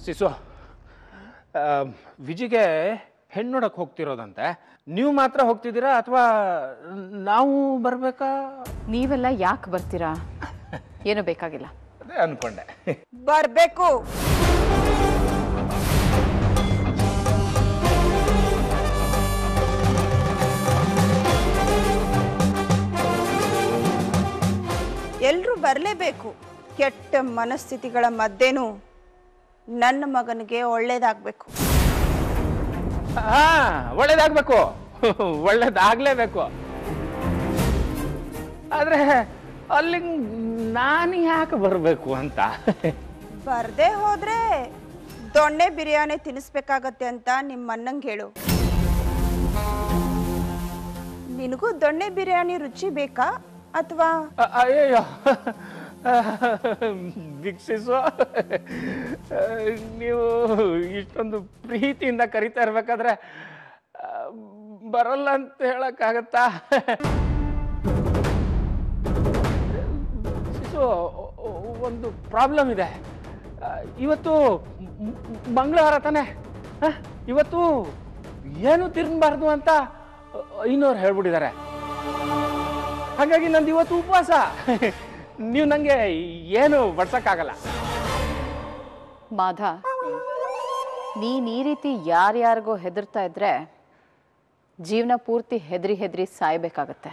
ಸಿಸು ಆ, ವಿಜಿಗೆ ಹೆಣ್ಣು ನೋಡಕ್ಕೆ ಹೋಗ್ತಿರೋದಂತೆ ನೀವು ಮಾತ್ರ ಹೋಗ್ತಿದ್ದೀರಾ ಅಥವಾ ನಾವು ಬರಬೇಕಾ ನೀವೆಲ್ಲ ಯಾಕೆ ಬರ್ತೀರಾ ಏನು ಬೇಕಾಗಿಲ್ಲ ಅದೇ ಅನ್ಕೊಂಡೆ ಬರ್ಬೇಕು ಎಲ್ರೂ ಬರಲೇಬೇಕು ಕೆಟ್ಟ ಮನಸ್ಥಿತಿಗಳ ಮಧ್ಯೆನೂ ನನ್ನ ಮಗನಿಗೆ ಒಳ್ಳೇದಾಗಬೇಕು ಹಾ ಒಳ್ಳೇದಾಗ್ಬೇಕು ಒಳ್ಳೇದಾಗ್ಲೇಬೇಕು ಆದ್ರೆ ಅಲ್ಲಿ ನಾನು ಯಾಕೆ ಬರಬೇಕು ಅಂತ ಬರ್ದೇ ಹೋದ್ರೆ ದೊಣ್ಣೆ ಬಿರಿಯಾನಿ ತಿನ್ನಿಸ್ಬೇಕಾಗತ್ತೆ ಅಂತ ನಿಮ್ಮ ಅಣ್ಣಂಗೆ ಹೇಳು ನಿನಗೂ ದೊಣ್ಣೆ ಬಿರಿಯಾನಿ ರುಚಿ ಬೇಕಾ ಅಥವಾ ಅ- ಅಯ್ಯಯ್ಯೋ ವೀಕ್ಷಿಸು ನೀವು ಇಷ್ಟೊಂದು ಪ್ರೀತಿಯಿಂದ ಕರಿತಾ ಇರ್ಬೇಕಾದ್ರೆ ಆ, ಬರಲ್ಲ ಅಂತ ಹೇಳಕ್ಕಾಗತ್ತಾ ಶಿಶು ಒಂದು ಪ್ರಾಬ್ಲಮ್ ಇದೆ ಆ, ಇವತ್ತು ಮ್- ಮ್- ಮಂಗಳವಾರ ತಾನೆ ಹ? ಇವತ್ತು ಏನು ತಿನ್ಬಾರ್ದು ಅಂತ ಐನೋರು ಹೇಳ್ಬಿಟ್ಟಿದ್ದಾರೆ ಹಾಗಾಗಿ ನಂದು ಇವತ್ತು ಉಪವಾಸ ನೀವು ನನಗೆ ಏನು ಬಡ್ಸಕ್ಕಾಗಲ್ಲ ಮಾಧ ನೀನ್ ಈ ರೀತಿ ಯಾರ್ಯಾರಿಗೋ ಹೆದರ್ತಾ ಇದ್ರೆ ಜೀವನ ಪೂರ್ತಿ ಹೆದರಿ ಹೆದರಿ ಸಾಯ್ಬೇಕಾಗತ್ತೆ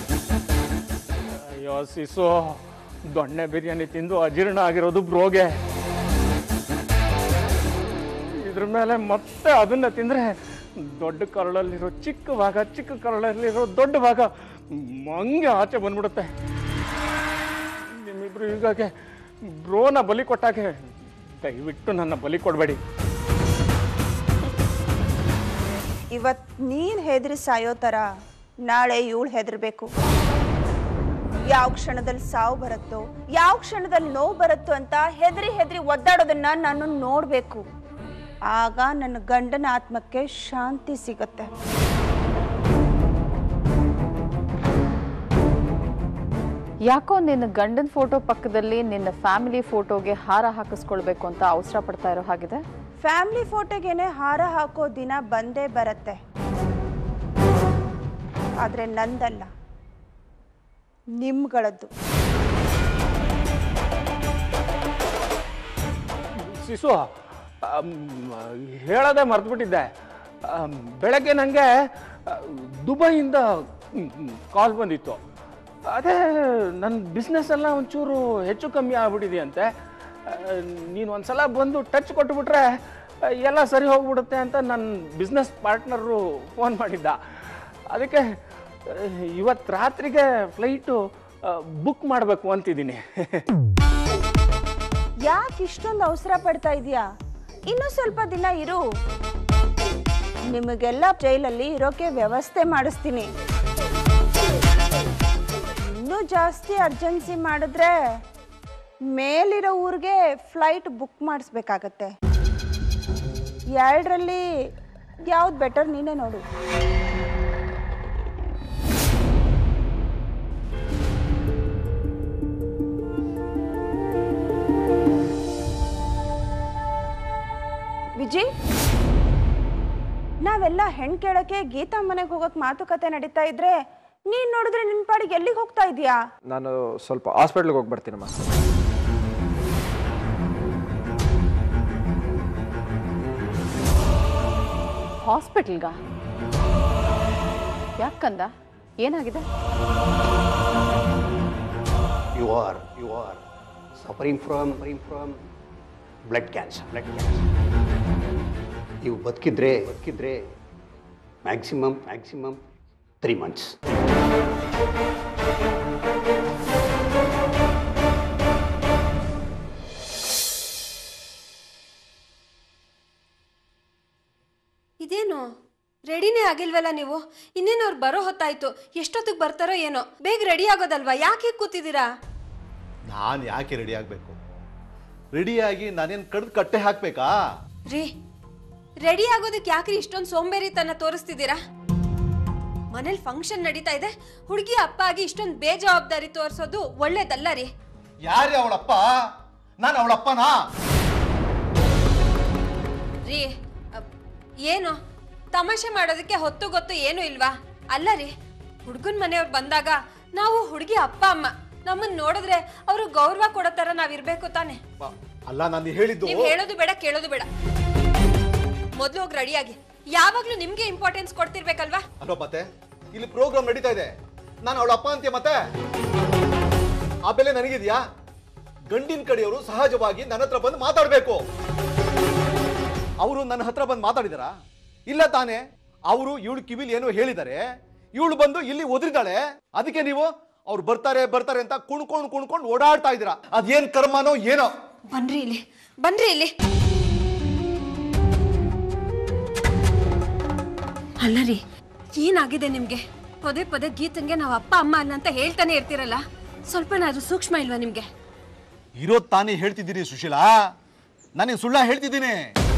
ಅಯ್ಯೋ ಸಿಸು ದೊಣ್ಣೆ ಬಿರಿಯಾನಿ ತಿಂದು ಅಜೀರ್ಣ ಆಗಿರೋದು ಬ್ರೋಗೆ ಇದ್ರ ಮೇಲೆ ಮತ್ತೆ ಅದನ್ನ ತಿಂದ್ರೆ ದೊಡ್ಡ ಕರಳಲ್ಲಿರೋ ಚಿಕ್ಕ ಭಾಗ ಚಿಕ್ಕ ಕರಳಲ್ಲಿರೋ ದೊಡ್ಡ ಭಾಗ ಮಂಗೆ ಆಚೆ ಬಂದ್ಬಿಡುತ್ತೆ ನಿಮ್ಮಿಬ್ರು ಹೀಗಾಗಿ ಬ್ರೋನ ಬಲಿ ಕೊಟ್ಟಾಗೆ ದಯವಿಟ್ಟು ನನ್ನ ಬಲಿ ಕೊಡಬೇಡಿ ಇವತ್ ನೀನ್ ಹೆದರಿ ಸಾಯೋ ಥರ ನಾಳೆ ಇವಳು ಹೆದರ್ಬೇಕು ಯಾವ ಕ್ಷಣದಲ್ಲಿ ಸಾವು ಬರುತ್ತೋ ಯಾವ ಕ್ಷಣದಲ್ಲಿ ನೋವು ಬರುತ್ತೋ ಅಂತ ಹೆದರಿ ಹೆದರಿ ಒದ್ದಾಡೋದನ್ನ ನಾನು ನೋಡ್ಬೇಕು ಆಗ ನನ್ನ ಗಂಡನ ಆತ್ಮಕ್ಕೆ ಶಾಂತಿ ಸಿಗುತ್ತೆ ಯಾಕೋ ನಿನ್ನ ಗಂಡನ ಫೋಟೋ ಪಕ್ಕದಲ್ಲಿ ನಿನ್ನ ಫ್ಯಾಮಿಲಿ ಫೋಟೋಗೆ ಹಾರ ಹಾಕಿಸ್ಕೊಳ್ಬೇಕು ಅಂತ ಅವಸರ ಪಡ್ತಾ ಇರೋ ಹಾಗಿದೆ ಫ್ಯಾಮಿಲಿ ಫೋಟೋಗೆನೆ ಹಾರ ಹಾಕೋ ದಿನ ಬಂದೇ ಬರುತ್ತೆ ಆದ್ರೆ ನಂದಲ್ಲ ನಿಮ್ಗಳದ್ದು ಶಿಶು ಅಮ್, ಹೇಳೋದೇ ಮರ್ತ್ಬಿಟ್ಟಿದ್ದೆ ಅಮ್, ಬೆಳಗ್ಗೆ ನನಗೆ ದುಬೈಯಿಂದ ಕಾಲ್ ಬಂದಿತ್ತು ಅದೇ ನನ್ನ ಬಿಸ್ನೆಸ್ ಎಲ್ಲ ಒಂಚೂರು ಹೆಚ್ಚು ಕಮ್ಮಿ ಆಗ್ಬಿಟ್ಟಿದೆಯಂತೆ ನೀನು ಒಂದ್ಸಲ ಬಂದು ಟಚ್ ಕೊಟ್ಬಿಟ್ರೆ ಆ, ಎಲ್ಲ ಸರಿ ಹೋಗ್ಬಿಡುತ್ತೆ ಅಂತ ನನ್ನ ಬಿಸ್ನೆಸ್ ಪಾರ್ಟ್ನರು ಫೋನ್ ಮಾಡಿದ್ದ ಅದಕ್ಕೆ ಇವತ್ತು ರಾತ್ರಿಗೆ ಫ್ಲೈಟು ಬುಕ್ ಮಾಡಬೇಕು ಅಂತಿದ್ದೀನಿ ಯಾಕೆ ಇಷ್ಟೊಂದು ಅವಸರ ಪಡ್ತಾ ಇದೀಯಾ ಇನ್ನೂ ಸ್ವಲ್ಪ ದಿನ ಇರು ನಿಮಗೆಲ್ಲ ಜೈಲಲ್ಲಿ ಇರೋಕೆ ವ್ಯವಸ್ಥೆ ಮಾಡಿಸ್ತೀನಿ ಇನ್ನೂ ಜಾಸ್ತಿ ಅರ್ಜೆನ್ಸಿ ಮಾಡಿದ್ರೆ ಮೇಲಿರೋ ಊರಿಗೆ ಫ್ಲೈಟ್ ಬುಕ್ ಮಾಡಿಸ್ಬೇಕಾಗತ್ತೆ ಎರಡರಲ್ಲಿ ಯಾವ್ದು ಬೆಟರ್ ನೀನೇ ನೋಡು ವಿಜಿ ನಾವೆಲ್ಲ ಹೆಣ್ ಕೇಳಕ್ಕೆ ಗೀತಾ ಮನೆಗೆ ಹೋಗಕ್ ಮಾತುಕತೆ ನಡೀತಾ ಇದ್ರೆ ನೀನ್ ನೋಡಿದ್ರೆ ನಿನ್ ಪಾಡಿಗೆ ಎಲ್ಲಿಗೆ ಹೋಗ್ತಾ ಇದೀಯಾ ನಾನು ಸ್ವಲ್ಪ ಹಾಸ್ಪಿಟ್ಲಿಗೆ ಹೋಗಿ ಬರ್ತೀನಮ್ಮ ಹಾಸ್ಪಿಟಲ್ಗ ಯಾಕಂದ ಏನಾಗಿದೆ you are you are suffering from suffering from blood cancer blood cancer ನೀವು ಬದುಕಿದ್ರೆ ಬದುಕಿದ್ರೆ ಮ್ಯಾಕ್ಸಿಮಮ್ ಮ್ಯಾಕ್ಸಿಮಮ್ ತ್ರೀ ಮಂತ್ಸ್ ಇದೇನು ರೆಡಿನೇ ಆಗಿಲ್ವಲ್ಲ ನೀವು ಇನ್ನೇನು ಅವ್ರು ಬರೋ ಹೊತ್ತಾಯ್ತು ಎಷ್ಟೊತ್ತಿಗೆ ಬರ್ತಾರೋ ಏನೋ ಬೇಗ ರೆಡಿ ಆಗೋದಲ್ವಾ ಯಾಕೆ ಹೀಗ್ ಕೂತಿದ್ದೀರಾ ನಾನು ಯಾಕೆ ರೆಡಿ ಆಗಬೇಕು ರೆಡಿಯಾಗಿ ನಾನೇನು ಕಡ್ದು ಕಟ್ಟೆ ಹಾಕ್ಬೇಕಾ ರೀ ರೆಡಿ ಆಗೋದಕ್ಕೆ ಯಾಕ್ರಿ ಇಷ್ಟೊಂದು ಸೋಂಬೇರಿತನ ತೋರಿಸ್ತಿದ್ದೀರಾ ಮನೇಲಿ ಫಂಕ್ಷನ್ ನಡೀತಾ ಇದೆ ಹುಡುಗಿ ಅಪ್ಪ ಆಗಿ ಇಷ್ಟೊಂದು ಬೇಜವಾಬ್ದಾರಿ ತೋರಿಸೋದು ಒಳ್ಳೇದಲ್ಲ ರೀ ಯಾರೇ ಅವಳಪ್ಪ ನಾನು ಅವಳಪ್ಪನಾ ರೀ ಅ, ಏನು ತಮಾಷೆ ಮಾಡೋದಕ್ಕೆ ಹೊತ್ತು ಗೊತ್ತು ಏನು ಇಲ್ವಾ ಅಲ್ಲ ರೀ ಹುಡುಗನ ಮನೆಯವ್ರು ಬಂದಾಗ ನಾವು ಹುಡುಗಿ ಅಪ್ಪ ಅಮ್ಮ ನಮ್ಮನ್ನ ನೋಡಿದ್ರೆ ಅವರು ಗೌರವ ಕೊಡೋ ತರ ನಾವಿರ್ಬೇಕು ತಾನೆ ಬಾ- ಅಲ್ಲ ನಾನು ಹೇಳಿದ್ದು ನೀವ್ ಹೇಳೋದು ಬೇಡ ಕೇಳೋದು ಬೇಡ ಮೊದ್ಲು ಹೋಗಿ ರೆಡಿಯಾಗಿ ಯಾವಾಗ್ಲೂ ನಿಮ್ಗೆ ಇಂಪಾರ್ಟೆನ್ಸ್ ಕೊಡ್ತಿರ್ಬೇಕಲ್ವಾ ಅಲ್ವಾ ಮತ್ತೆ ಇಲ್ಲಿ ಪ್ರೋಗ್ರಾಮ್ ನಡೀತಾ ಇದೆ ನಾನು ಅವಳ ಅಪ್ಪ ಅಂತೀಯ ಮತ್ತೆ ಆ ಬೆಲೆ ನನಗಿದ್ಯಾ ಗಂಡಿನ ಕಡೆಯವರು ಸಹಜವಾಗಿ ನನ್ನ ಹತ್ರ ಬಂದು ಮಾತಾಡಬೇಕು ಅವರು ನನ್ನ ಹತ್ರ ಬಂದು ಮಾತಾಡಿದಾರ ಇಲ್ಲ ತಾನೇ ಅವರು ಇವಳು ಕಿವಿಲಿ ಏನೋ ಹೇಳಿದ್ದಾರೆ ಇವಳು ಬಂದು ಇಲ್ಲಿ ಒದರಿದಾಳೆ ಅದಕ್ಕೆ ನೀವು ಅವ್ರು ಬರ್ತಾರೆ ಬರ್ತಾರೆ ಅಂತ ಕುಣ್ಕೊಂಡು ಕುಣ್ಕೊಂಡು ಓಡಾಡ್ತಾ ಇದ್ದೀರಾ ಅದೇನ್ ಕರ್ಮನೋ ಏನೋ ಬನ್ರಿ ಇಲ್ಲಿ ಬನ್ರಿ ಇಲ್ಲಿ ಅಲ್ಲ ರೀ ಏನಾಗಿದೆ ನಿಮ್ಗೆ ಪದೇ ಪದೇ ಗೀತಂಗೆ ನಾವು ಅಪ್ಪ ಅಮ್ಮ ಅಲ್ಲ ಅಂತ ಹೇಳ್ತಾನೆ ಇರ್ತೀರಲ್ಲ ಸ್ವಲ್ಪನಾದ್ರೂ ಸೂಕ್ಷ್ಮ ಇಲ್ವಾ ನಿಮ್ಗೆ ಇರೋದ್ ತಾನೇ ಹೇಳ್ತಿದ್ದೀರಿ ಸುಶೀಲಾ ನಾನು ಸುಳ್ಳ ಹೇಳ್ತಿದ್ದೀನಿ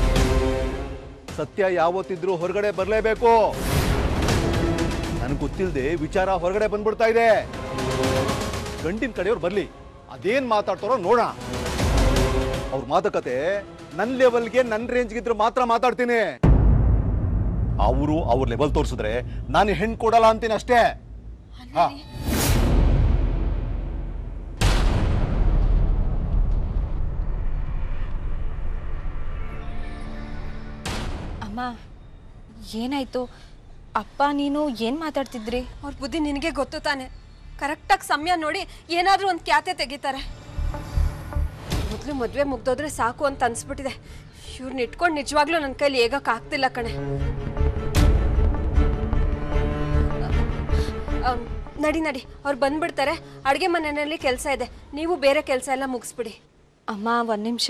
ಸತ್ಯ ಯಾವತ್ತಿದ್ರೂ ಹೊರಗಡೆ ಬರಲೇಬೇಕು ನನಗೆ ಗೊತ್ತಿಲ್ಲದೆ ವಿಚಾರ ಹೊರಗಡೆ ಬಂದ್ಬಿಡ್ತಾ ಇದೆ ಗಂಡಿನ ಕಡೆಯವ್ರು ಬರ್ಲಿ ಅದೇನ್ ಮಾತಾಡ್ತಾರೋ ನೋಡೋಣ ಅವ್ರ ಮಾತುಕತೆ ನನ್ನ ಲೆವೆಲ್ಗೆ ನನ್ನ ರೇಂಜ್ಗಿದ್ರೆ ಮಾತ್ರ ಮಾತಾಡ್ತೀನಿ ಅವರು ಅವ್ರ ಲೆವೆಲ್ ತೋರಿಸಿದ್ರೆ ನಾನು ಹೆಣ್ಣು ಕೊಡಲ್ಲ ಅಂತೀನಿ ಅಷ್ಟೇ ಹಾ ಅಮ್ಮ ಏನಾಯ್ತು ಅಪ್ಪ ನೀನು ಏನು ಮಾತಾಡ್ತಿದ್ರಿ ಅವ್ರ ಬುದ್ಧಿ ನಿನಗೆ ಗೊತ್ತು ತಾನೆ ಕರೆಕ್ಟಾಗಿ ಸಮಯ ನೋಡಿ ಏನಾದ್ರೂ ಒಂದು ಕ್ಯಾತೆ ತೆಗಿತಾರೆ ಮೊದಲು ಮದುವೆ ಮುಗ್ದೋದ್ರೆ ಸಾಕು ಅಂತ ಅನ್ಸ್ಬಿಟ್ಟಿದೆ ಇವ್ರನ್ನ ಇಟ್ಕೊಂಡು ನಿಜವಾಗ್ಲೂ ನನ್ನ ಕೈಲಿ ಹೇಗಕ್ಕೆ ಆಗ್ತಿಲ್ಲ ಕಣೆ ಅಮ್, ನಡಿ ನಡಿ ಅವ್ರು ಬಂದ್ಬಿಡ್ತಾರೆ ಅಡುಗೆ ಮನೆಯಲ್ಲಿ ಕೆಲಸ ಇದೆ ನೀವು ಬೇರೆ ಕೆಲಸ ಎಲ್ಲ ಮುಗಿಸ್ಬಿಡಿ ಅಮ್ಮ ಒಂದು ನಿಮಿಷ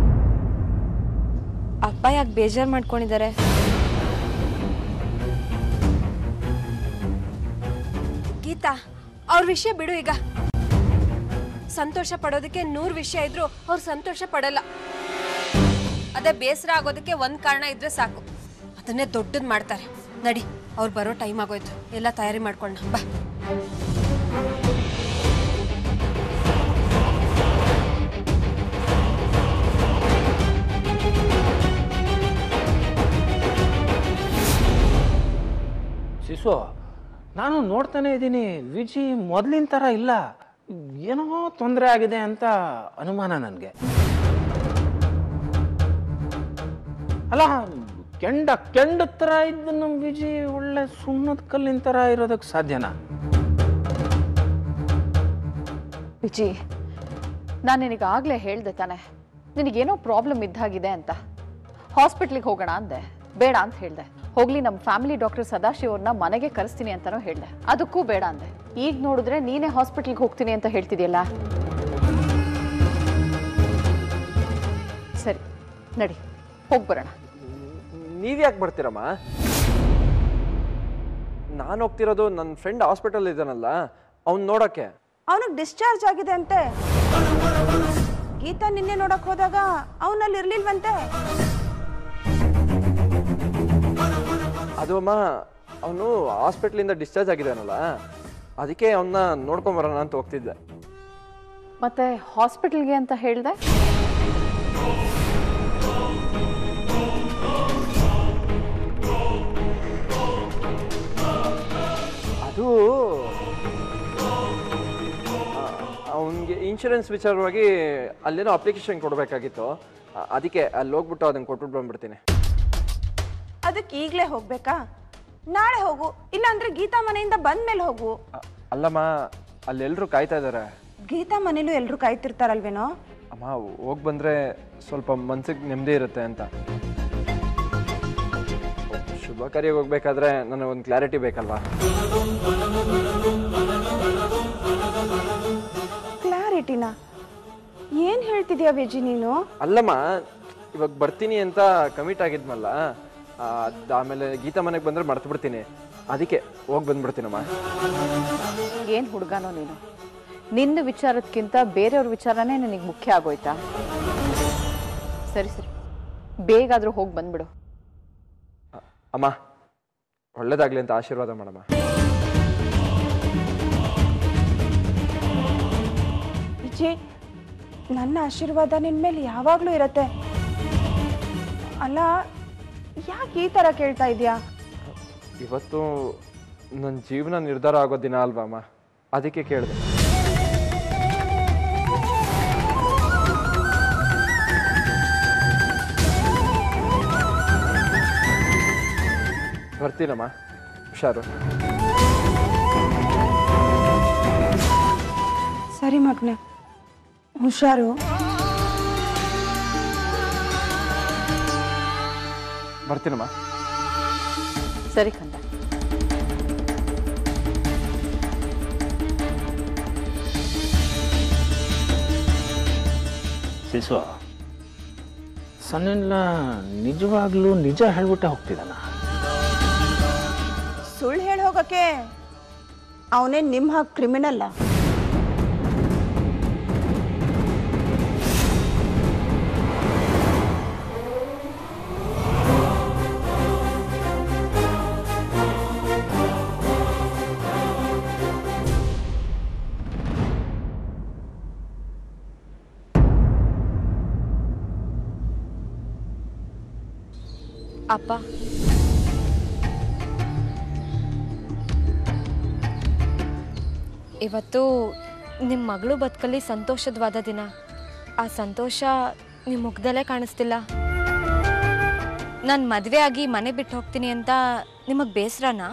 ಅಪ್ಪ ಯಾಕೆ ಬೇಜಾರು ಮಾಡ್ಕೊಂಡಿದ್ದಾರೆ ಗೀತಾ ಅವ್ರ ವಿಷಯ ಬಿಡು ಈಗ ಸಂತೋಷ ಪಡೋದಕ್ಕೆ ನೂರು ವಿಷಯ ಇದ್ರು ಅವ್ರು ಸಂತೋಷ ಪಡಲ್ಲ ಅದೇ ಬೇಸರ ಆಗೋದಕ್ಕೆ ಒಂದ್ ಕಾರಣ ಇದ್ರೆ ಸಾಕು ಅದನ್ನೇ ದೊಡ್ಡದ್ ಮಾಡ್ತಾರೆ ನಡಿ ಅವ್ರು ಬರೋ ಟೈಮ್ ಆಗೋಯ್ತು ಎಲ್ಲ ತಯಾರಿ ಮಾಡ್ಕೊಂಡ ಬಾ ಶಿಶು ನಾನು ನೋಡ್ತಾನೆ ಇದ್ದೀನಿ ವಿಜಿ ಮೊದಲಿನ ಥರ ಇಲ್ಲ ಏನೋ ತೊಂದರೆ ಆಗಿದೆ ಅಂತ ಅನುಮಾನ ನನಗೆ ಅಲ್ಲ ಕೆಂಡ ಕೆಂಡ ಥರ ಇದ್ದ ನಮ್ಮ ವಿಜಿ ಒಳ್ಳೆ ಸುಣ್ಣದ ಕಲ್ಲಿನ ಥರ ಇರೋದಕ್ಕೆ ಸಾಧ್ಯನಾ ವಿಜಿ ನಾನು ನಿನಗಾಗಲೇ ಹೇಳ್ದೆ ತಾನೆ ನಿನಗೇನೋ ಪ್ರಾಬ್ಲಮ್ ಇದ್ದಾಗಿದೆ ಅಂತ ಹಾಸ್ಪಿಟ್ಲಿಗೆ ಹೋಗೋಣ ಅಂದೆ ಬೇಡ ಅಂತ ಹೇಳ್ದೆ ಹೋಗ್ಲಿ ನಮ್ಮ ಫ್ಯಾಮಿಲಿ ಡಾಕ್ಟರ್ ಸದಾಶಿವ್ರನ್ನ ಮನೆಗೆ ಕರೆಸ್ತೀನಿ ಅಂತಲೂ ಹೇಳ್ದೆ ಅದಕ್ಕೂ ಬೇಡ ಅಂದೆ ಈಗ ನೋಡಿದ್ರೆ ನೀನೇ ಹಾಸ್ಪಿಟ್ಲಿಗೆ ಹೋಗ್ತೀನಿ ಅಂತ ಹೇಳ್ತಿದ್ಯಲ್ಲ ಸರಿ ನಡಿ ಹೋಗಿ ಬರೋಣ ನೀವ್ಯಾಕೆ ಬರ್ತೀರಮ್ಮ ನಾನು ಹೋಗ್ತಿರೋದು ನನ್ನ ಫ್ರೆಂಡ್ ಹಾಸ್ಪಿಟಲ್ ಇದ್ದಾನಲ್ಲ ಅವ್ನು ನೋಡೋಕ್ಕೆ ಅವನಿಗೆ ಡಿಸ್ಚಾರ್ಜ್ ಆಗಿದೆ ಅಂತೆ ಗೀತಾ ನಿನ್ನೆ ನೋಡಕ್ ಹೋದಾಗ ಅವನಲ್ಲಿ ಇರ್ಲಿಲ್ವಂತೆ ಅದು ಅಮ್ಮ ಅವನು ಹಾಸ್ಪಿಟ್ಲಿಂದ ಡಿಸ್ಚಾರ್ಜ್ ಆಗಿದ್ದಾನಲ್ಲ ಅದಕ್ಕೆ ಅವನ್ನ ನೋಡ್ಕೊಂಬರೋಣ ಅಂತ ಹೋಗ್ತಿದ್ದೆ ಮತ್ತೆ ಹಾಸ್ಪಿಟಲ್ಗೆ ಅಂತ ಹೇಳ್ದೆ ಅದು ಅವನಿಗೆ ಇನ್ಶೂರೆನ್ಸ್ ವಿಚಾರವಾಗಿ ಅಲ್ಲೇನೋ ಅಪ್ಲಿಕೇಶನ್ ಕೊಡಬೇಕಾಗಿತ್ತು ಅದಕ್ಕೆ ಅಲ್ಲಿ ಹೋಗ್ಬಿಟ್ಟು ಅದನ್ನು ಕೊಟ್ಬಿಟ್ಟು ಬಂದ್ಬಿಡ್ತೀನಿ ಅದಕ್ಕೆ ಈಗಲೇ ಹೋಗ್ಬೇಕಾ ನಾಳೆ ಹೋಗು ಇಲ್ಲಾಂದ್ರೆ ಗೀತಾ ಮನೆಯಿಂದ ಬಂದ್ಮೇಲೆ ಹೋಗು ಅ- ಅಲ್ಲಮ್ಮ ಅಲ್ಲೆಲ್ಲರೂ ಕಾಯ್ತಾ ಇದ್ದಾರೆ ಗೀತಾ ಮನೇಲೂ ಎಲ್ರು ಕಾಯ್ತಿರ್ತಾರಲ್ವೇನೋ ಅಮ್ಮ ಹೋಗಿ ಬಂದರೆ ಸ್ವಲ್ಪ ಮನ್ಸಿಗೆ ನೆಮ್ಮದಿ ಇರುತ್ತೆ ಅಂತ ಶುಭ ಕಾರ್ಯಕ್ಕೆ ಹೋಗ್ಬೇಕಾದ್ರೆ ನನಗೆ ಒಂದು ಕ್ಲಾರಿಟಿ ಬೇಕಲ್ವಾ ಕ್ಲಾರಿಟಿನ ಏನ್ ಹೇಳ್ತಿದ್ಯಾ ವಿಜಿ ನೀನು ಅಲ್ಲಮ್ಮ ಇವಾಗ ಬರ್ತೀನಿ ಅಂತ ಕಮಿಟ್ ಆಗಿದ್ಮಲ್ಲ ಆ, ಅದ್ ಆಮೇಲೆ ಗೀತಾ ಮನೆಗೆ ಬಂದರೆ ಮರ್ತು ಬಿಡ್ತೀನಿ ಅದಕ್ಕೆ ಹೋಗಿ ಬಂದ್ಬಿಡ್ತೀನಮ್ಮ ಏನ್ ಹುಡುಗನೋ ನೀನು ನಿನ್ನ ವಿಚಾರಕ್ಕಿಂತ ಬೇರೆಯವ್ರ ವಿಚಾರನೇ ನಿನಗೆ ಮುಖ್ಯ ಆಗೋಯ್ತಾ ಸರಿ ಸರಿ ಬೇಗಾದ್ರೂ ಹೋಗಿ ಬಂದ್ಬಿಡು ಅಮ್ಮ ಒಳ್ಳೇದಾಗ್ಲಿ ಅಂತ ಆಶೀರ್ವಾದ ಮಾಡಮ್ಮ ವಿಜಿ ನನ್ನ ಆಶೀರ್ವಾದ ನಿನ್ ಮೇಲೆ ಯಾವಾಗ್ಲೂ ಇರತ್ತೆ ಅಲ್ಲ ಯಾಕೆ ಈ ಥರ ಕೇಳ್ತಾ ಇದೆಯಾ ಇವತ್ತು ನನ್ನ ಜೀವನ ನಿರ್ಧಾರ ಆಗೋ ದಿನ ಅಲ್ವಮ್ಮ ಅದಕ್ಕೆ ಕೇಳಿದೆ ಬರ್ತೀನಮ್ಮ ಹುಷಾರು ಸರಿ ಮಗ್ನೆ ಹುಷಾರು ಬರ್ತೀನಮ್ಮ ಸರಿ ಕಂದ ಸಿಸು ಸನ್ನೆಲ್ಲ ನಿಜವಾಗ್ಲೂ ನಿಜ ಹೇಳ್ಬಿಟ್ಟೆ ಹೋಗ್ತಿದ್ದಾನ ಸುಳ್ಳು ಹೇಳಿ ಹೋಗಕ್ಕೆ ಅವನೇ ನಿಮ್ಮ ಹಾಗೆ ಕ್ರಿಮಿನಲ್ಲ ಅಪ್ಪ ಇವತ್ತು ನಿಮ್ಮ ಮಗಳು ಬದುಕಲ್ಲಿ ಸಂತೋಷದವಾದ ದಿನ ಆ ಸಂತೋಷ ನಿಮ್ಮ ಮುಖದಲ್ಲೇ ಕಾಣಿಸ್ತಿಲ್ಲ ನಾನು ಮದುವೆ ಆಗಿ ಮನೆ ಬಿಟ್ಟು ಹೋಗ್ತೀನಿ ಅಂತ ನಿಮಗೆ ಬೇಸರನಾ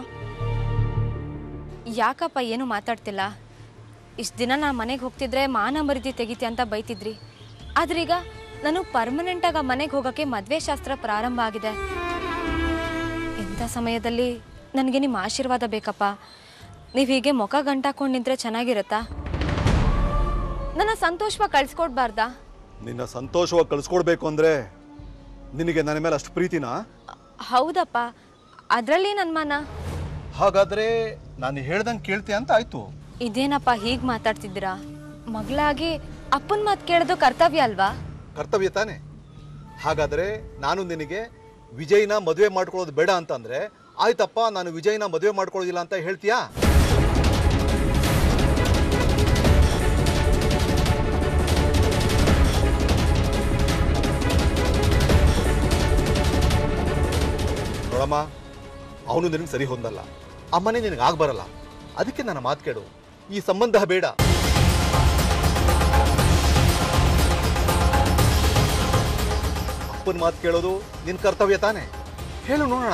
ಯಾಕಪ್ಪ ಏನು ಮಾತಾಡ್ತಿಲ್ಲ ಇಷ್ಟು ದಿನ ನಾ ಮನೆಗೆ ಹೋಗ್ತಿದ್ರೆ ಮಾನ ಮರಿದಿ ತೆಗಿತಿ ಅಂತ ಬೈತಿದ್ರಿ ಆದ್ರೀಗ ನಾನು ಪರ್ಮನೆಂಟಾಗಿ ಆ ಮನೆಗೆ ಹೋಗೋಕ್ಕೆ ಮದುವೆ ಶಾಸ್ತ್ರ ಪ್ರಾರಂಭ ಆಗಿದೆ ಇಂಥ ಸಮಯದಲ್ಲಿ ನನಗೆ ನಿಮ್ಮ ಆಶೀರ್ವಾದ ಬೇಕಪ್ಪ ನೀವು ಹೀಗೆ ಮುಖ ಗಂಟಾಕೊಂಡು ನಿಂತ್ರೆ ಚೆನ್ನಾಗಿರುತ್ತಾ ನನ್ನ ಸಂತೋಷವಾಗಿ ಕಳ್ಸ್ಕೊಡ್ಬಾರ್ದಾ ನಿನ್ನ ಸಂತೋಷವಾಗಿ ಕಳಿಸ್ಕೊಡ್ಬೇಕು ಅಂದ್ರೆ ನಿನಗೆ ನನ್ನ ಮೇಲೆ ಅಷ್ಟು ಪ್ರೀತಿನಾ ಹೌದಪ್ಪ ಅದರಲ್ಲಿ ನನ್ನ ಮನ ಹಾಗಾದ್ರೆ ನಾನು ಹೇಳ್ದಂಗೆ ಕೇಳ್ತೀಯ ಅಂತ ಆಯ್ತು ಇದೇನಪ್ಪ ಹೀಗೆ ಮಾತಾಡ್ತಿದ್ದೀರಾ ಮಗಳಾಗಿ ಅಪ್ಪನ ಮಾತು ಕೇಳೋದು ಕರ್ತವ್ಯ ಅಲ್ವಾ ಕರ್ತವ್ಯ ತಾನೆ ಹಾಗಾದ್ರೆ ನಾನು ನಿನಗೆ ವಿಜಯ್ನ ಮದುವೆ ಮಾಡ್ಕೊಳ್ಳೋದು ಬೇಡ ಅಂತಂದ್ರೆ ಆಯ್ತಪ್ಪ ನಾನು ವಿಜಯ್ನ ಮದುವೆ ಮಾಡ್ಕೊಳ್ಳೋದಿಲ್ಲ ಅಂತ ಹೇಳ್ತೀಯಾ ನೋಡಮ್ಮ ಅವನು ನಿನಗೆ ಸರಿ ಹೊಂದಲ್ಲ ಅಮ್ಮನೇ ನಿನಗೆ ಆಗ ಬರಲ್ಲ ಅದಕ್ಕೆ ನನ್ನ ಮಾತು ಕೇಳು ಈ ಸಂಬಂಧ ಬೇಡ ಅಪ್ಪನ ಮಾತು ಕೇಳೋದು ನಿನ್ ಕರ್ತವ್ಯ ತಾನೆ ಹೇಳು ನೋಡೋಣ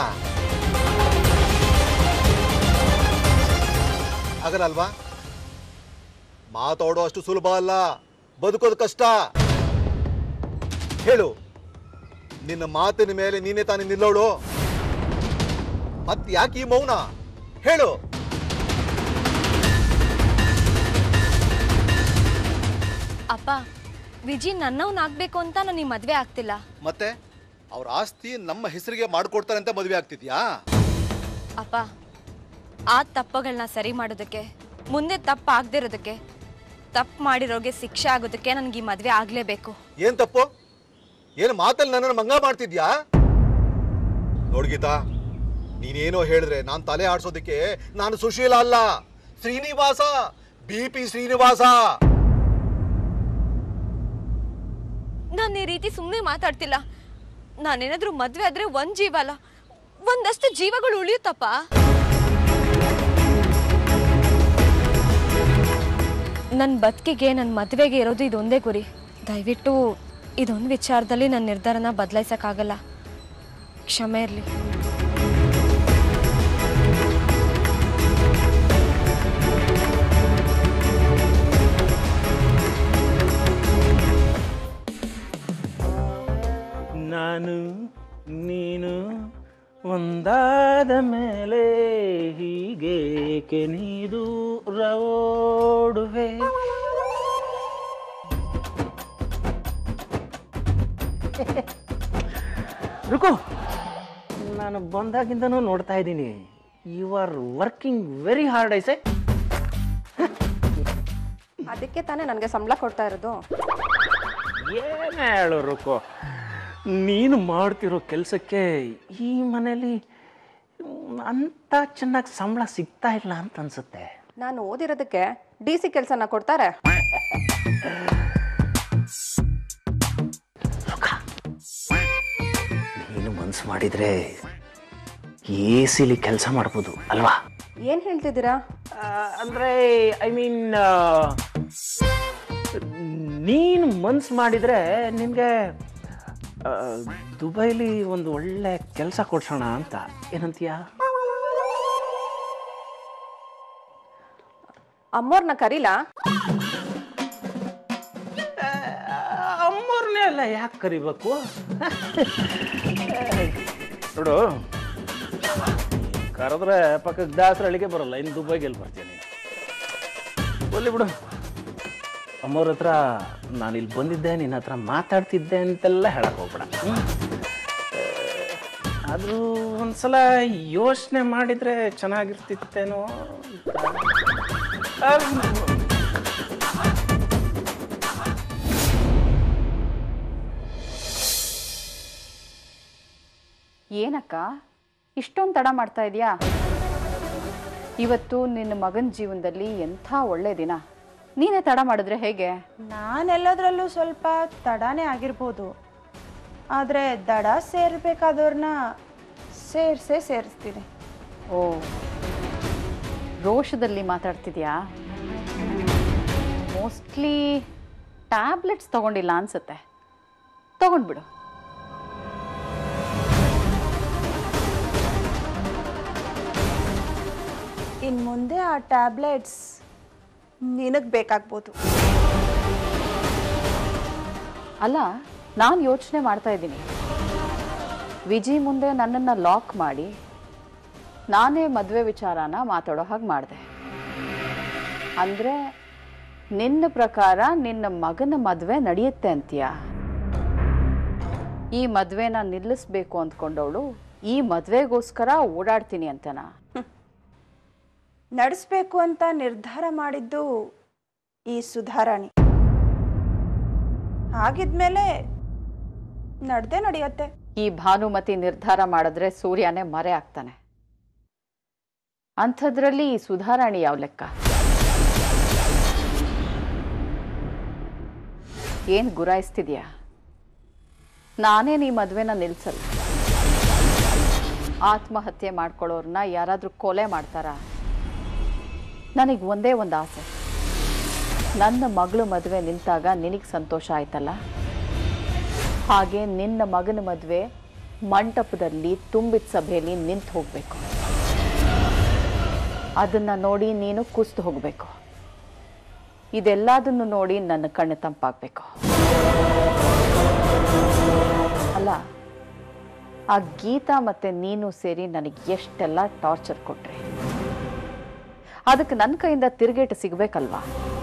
ಆಗಲ್ಲ ಅಲ್ವಾ ಮಾತಾಡೋ ಅಷ್ಟು ಸುಲಭ ಅಲ್ಲ ಬದುಕೋದು ಕಷ್ಟ ಹೇಳು ನಿನ್ನ ಮಾತಿನ ಮೇಲೆ ನೀನೇ ತಾನೇ ನಿಲ್ಲೋಳು ಮತ್ ಯಾಕೆ ಈ ಮೌನ ಹೇಳು ಅಪ್ಪ ವಿಜಿ ನನ್ನವನಾಗಬೇಕು ಅಂತ ನಾನು ಈ ಮದುವೆ ಆಗ್ತಿಲ್ಲ ಮತ್ತೆ ಅವ್ರ ಆಸ್ತಿ ನಮ್ಮ ಹೆಸರಿಗೆ ಮಾಡ್ಕೊಡ್ತಾರೆ ಅಂತ ಮದುವೆ ಆಗ್ತಿದ್ಯಾ ಅಪ್ಪ ಆ ತಪ್ಪುಗಳನ್ನ ಸರಿ ಮಾಡೋದಕ್ಕೆ ಮುಂದೆ ತಪ್ಪು ಆಗದಿರೋದಕ್ಕೆ ತಪ್ಪು ಮಾಡಿರೋಗೆ ಶಿಕ್ಷೆ ಆಗೋದಕ್ಕೆ ನನಗೆ ಈ ಮದುವೆ ಆಗಲೇಬೇಕು ಏನ್ ತಪ್ಪು ಏನ್ ಮಾತಲ್ಲಿ ನನ್ನನ್ನು ಮಂಗ ಮಾಡ್ತಿದ್ಯಾ ನೋಡ್ ಗೀತಾ ನೀನೇನೋ ಹೇಳಿದ್ರೆ ನಾನ್ ತಲೆ ಆಡ್ಸೋದಕ್ಕೆ ನಾನು ಸುಶೀಲ ಅಲ್ಲ ಶ್ರೀನಿವಾಸ ಬಿ ಪಿ ಶ್ರೀನಿವಾಸ ನಾನು ಈ ರೀತಿ ಸುಮ್ಮನೆ ಮಾತಾಡ್ತಿಲ್ಲ ನಾನೇನಾದ್ರೂ ಮದ್ವೆ ಆದ್ರೆ ಒಂದ್ ಜೀವ ಅಲ್ಲ ಒಂದಷ್ಟು ಜೀವಗಳು ಉಳಿಯುತ್ತಪ್ಪ ನನ್ನ ಬದುಕಿಗೆ ನನ್ನ ಮದುವೆಗೆ ಇರೋದು ಇದೊಂದೇ ಗುರಿ ದಯವಿಟ್ಟು ಇದೊಂದು ವಿಚಾರದಲ್ಲಿ ನನ್ನ ನಿರ್ಧಾರನ ಬದಲಾಯಿಸೋಕ್ಕಾಗಲ್ಲ ಕ್ಷಮೆ ಇರಲಿ ನಾನು ನೀನು ಒಂದಾದ ಮೇಲೆ ಹೀಗೇಕೆ ನೀ ದೂರ ಓಡುವೆ ರುಕು ನಾನು ಬಂದಾಗಿಂದನೂ ನೋಡ್ತಾ ಇದ್ದೀನಿ you are working very hard ಐಸೆ ಅದಕ್ಕೆ ತಾನೇ ನನಗೆ ಸಂಬಳ ಕೊಡ್ತಾ ಇರೋದು ಏನು ಹೇಳು ರುಕು ನೀನು ಮಾಡ್ತಿರೋ ಕೆಲಸಕ್ಕೆ ಈ ಮನೇಲಿ ಅಂತ ಚೆನ್ನಾಗಿ ಸಂಬಳ ಸಿಗ್ತಾ ಇಲ್ಲ ಅಂತ ಅನ್ಸುತ್ತೆ ನಾನು ಓದಿರೋದಕ್ಕೆ ಡಿ ಸಿ ಕೆಲಸನ ಕೊಡ್ತಾರೆ ಮಾಡಿದರೆ ಎ ಸಿಲಿ ಕೆಲಸ ಮಾಡ್ಬೋದು ಅಲ್ವಾ ಏನ್ ಹೇಳ್ತಿದ್ದೀರಾ ಅಂದರೆ ಐ ಮೀನ್ ನೀನು ಮನ್ಸು ಮಾಡಿದರೆ ನಿನಗೆ ದುಬೈಲಿ ಒಂದು ಒಳ್ಳೆ ಕೆಲಸ ಕೊಡ್ಸೋಣ ಅಂತ ಏನಂತೀಯ ಅಮ್ಮೋರ್ನ ಕರೀಲಾ ಅಮ್ಮವ್ರನ್ನೇ ಅಲ್ಲ ಯಾಕೆ ಕರಿಬೇಕು ನೋಡು ಕರೆದ್ರೆ ಪಕ್ಕಕ್ಕೆ ದಾಸರಳಿಗೆ ಬರಲ್ಲ ಇನ್ನು ದುಬೈಗೆ ಎಲ್ಲಿ ಬರ್ತೀನಿ ಒಲ್ಲಿ ಬಿಡು ಅಮ್ಮವ್ರ ಹತ್ರ ನಾನು ಇಲ್ಲಿ ಬಂದಿದ್ದೆ ನಿನ್ನ ಹತ್ರ ಮಾತಾಡ್ತಿದ್ದೆ ಅಂತೆಲ್ಲ ಹೇಳಕ್ ಹೋಗ್ಬೇಡ ಹ್ಮ್? ಆದರೂ ಒಂದ್ಸಲ ಯೋಚನೆ ಮಾಡಿದರೆ ಚೆನ್ನಾಗಿರ್ತಿತ್ತೇನೋ ಅಂತ. ಆ, ಏನಕ್ಕ ಇಷ್ಟೊಂದು ತಡ ಮಾಡ್ತಾ ಇದೆಯಾ ಇವತ್ತು ನಿನ್ನ ಮಗನ ಜೀವನದಲ್ಲಿ ಎಂಥ ಒಳ್ಳೆ ದಿನ ನೀನೇ ತಡ ಮಾಡಿದ್ರೆ ಹೇಗೆ ನಾನೆಲ್ಲದರಲ್ಲೂ ಸ್ವಲ್ಪ ತಡಾನೇ ಆಗಿರ್ಬೋದು ಆದರೆ ದಡ ಸೇರ್ಬೇಕಾದವ್ರನ್ನ ಸೇರ್ಸೇ ಸೇರಿಸ್ತೀನಿ ಓ ರೋಷದಲ್ಲಿ ಮಾತಾಡ್ತಿದ್ಯಾ ಮೋಸ್ಟ್ಲಿ ಟ್ಯಾಬ್ಲೆಟ್ಸ್ ತಗೊಂಡಿಲ್ಲ ಅನ್ಸುತ್ತೆ ತಗೊಂಡ್ಬಿಡು ಇನ್ನು ಮುಂದೆ ಆ ಟ್ಯಾಬ್ಲೆಟ್ಸ್ ನಿನಗೆ ಬೇಕಾಗ್ಬೋದು ಅಲ್ಲ ನಾನು ಯೋಚನೆ ಮಾಡ್ತಾ ಇದ್ದೀನಿ ವಿಜಿ ಮುಂದೆ ನನ್ನನ್ನು ಲಾಕ್ ಮಾಡಿ ನಾನೇ ಮದುವೆ ವಿಚಾರನ ಮಾತಾಡೋ ಹಾಗೆ ಮಾಡಿದೆ ಅಂದರೆ ನಿನ್ನ ಪ್ರಕಾರ ನಿನ್ನ ಮಗನ ಮದುವೆ ನಡೆಯುತ್ತೆ ಅಂತೀಯ ಈ ಮದುವೆನ ನಿಲ್ಲಿಸ್ಬೇಕು ಅಂದ್ಕೊಂಡವಳು ಈ ಮದುವೆಗೋಸ್ಕರ ಓಡಾಡ್ತೀನಿ ಅಂತನಾ ನಡೆಸ್ಬೇಕು ಅಂತ ನಿರ್ಧಾರ ಮಾಡಿದ್ದು ಈ ಸುಧಾರಾಣಿ ಹಾಗಿದ್ಮೇಲೆ ನಡೆದೇ ನಡೆಯುತ್ತೆ ಈ ಭಾನುಮತಿ ನಿರ್ಧಾರ ಮಾಡಿದ್ರೆ ಸೂರ್ಯನೇ ಮರೆ ಆಗ್ತಾನೆ ಅಂಥದ್ರಲ್ಲಿ ಈ ಸುಧಾರಾಣಿ ಯಾವ ಲೆಕ್ಕ ಏನು ಗುರಾಯಿಸ್ತಿದ್ಯಾ ನಾನೇನು ಈ ಮದುವೆನ ನಿಲ್ಸಲ್ಲ ಆತ್ಮಹತ್ಯೆ ಮಾಡ್ಕೊಳ್ಳೋರ್ನ ಯಾರಾದರೂ ಕೊಲೆ ಮಾಡ್ತಾರಾ ನನಗೆ ಒಂದೇ ಒಂದು ಆಸೆ ನನ್ನ ಮಗಳು ಮದುವೆ ನಿಂತಾಗ ನಿನಗೆ ಸಂತೋಷ ಆಯ್ತಲ್ಲ ಹಾಗೆ ನಿನ್ನ ಮಗನ ಮದುವೆ ಮಂಟಪದಲ್ಲಿ ತುಂಬಿದ ಸಭೆಯಲ್ಲಿ ನಿಂತು ಹೋಗಬೇಕು ಅದನ್ನು ನೋಡಿ ನೀನು ಕುಸ್ತು ಹೋಗಬೇಕು ಇದೆಲ್ಲದನ್ನು ನೋಡಿ ನನ್ನ ಕಣ್ಣು ತಂಪಾಗಬೇಕು ಅಲ್ಲ ಆ ಗೀತಾ ಮತ್ತೆ ನೀನು ಸೇರಿ ನನಗೆ ಎಷ್ಟೆಲ್ಲ ಟಾರ್ಚರ್ ಕೊಟ್ರಿ ಅದಕ್ಕೆ ನನ್ನ ಕೈಯಿಂದ ತಿರುಗೇಟು ಸಿಗಬೇಕಲ್ವಾ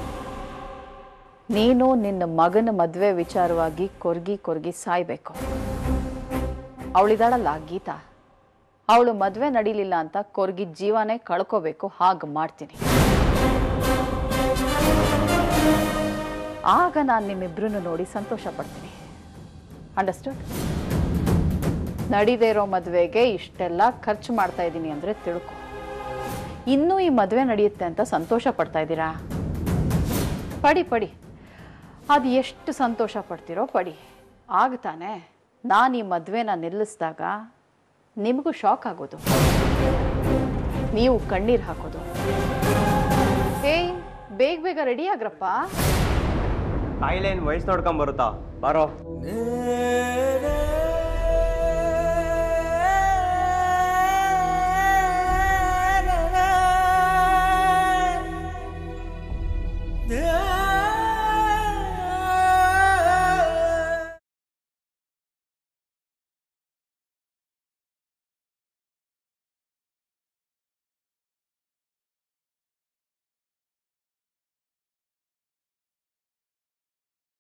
ನೀನು ನಿನ್ನ ಮಗನ ಮದುವೆ ವಿಚಾರವಾಗಿ ಕೊರ್ಗಿ ಕೊರ್ಗಿ ಸಾಯ್ಬೇಕು ಅವಳಿದಾಳಲ್ಲ ಗೀತಾ ಅವಳು ಮದುವೆ ನಡೀಲಿಲ್ಲ ಅಂತ ಕೊರ್ಗಿ ಜೀವನೇ ಕಳ್ಕೋಬೇಕು ಹಾಗೆ ಮಾಡ್ತೀನಿ ಆಗ ನಾನು ನಿಮ್ಮಿಬ್ರನ್ನು ನೋಡಿ ಸಂತೋಷ ಪಡ್ತೀನಿ ಅಂಡರ್ಸ್ಟುಡ್ ನಡೀದೇ ಇರೋ ಮದುವೆಗೆ ಇಷ್ಟೆಲ್ಲ ಖರ್ಚು ಮಾಡ್ತಾ ಇದ್ದೀನಿ ಅಂದರೆ ತಿಳ್ಕೊ ಇನ್ನೂ ಈ ಮದುವೆ ನಡೆಯುತ್ತೆ ಅಂತ ಸಂತೋಷ ಪಡ್ತಾ ಇದ್ದೀರಾ ಪಡಿ ಪಡಿ ಅದು ಎಷ್ಟು ಸಂತೋಷ ಪಡ್ತೀರೋ ಪಡಿ ಆಗ ತಾನೇ ನಾನು ಈ ಮದುವೆನ ನಿಲ್ಲಿಸಿದಾಗ ನಿಮಗೂ ಶಾಕ್ ಆಗೋದು ನೀವು ಕಣ್ಣೀರು ಹಾಕೋದು ಏಯ್ ಬೇಗ ಬೇಗ ರೆಡಿ ಆಗ್ರಪ್ಪ ಕಾಯಿಲೆ ವಯಸ್ಸು ನೋಡ್ಕೊಂಡ್ ಬರುತ್ತಾ ಬಾರೋ ನೇ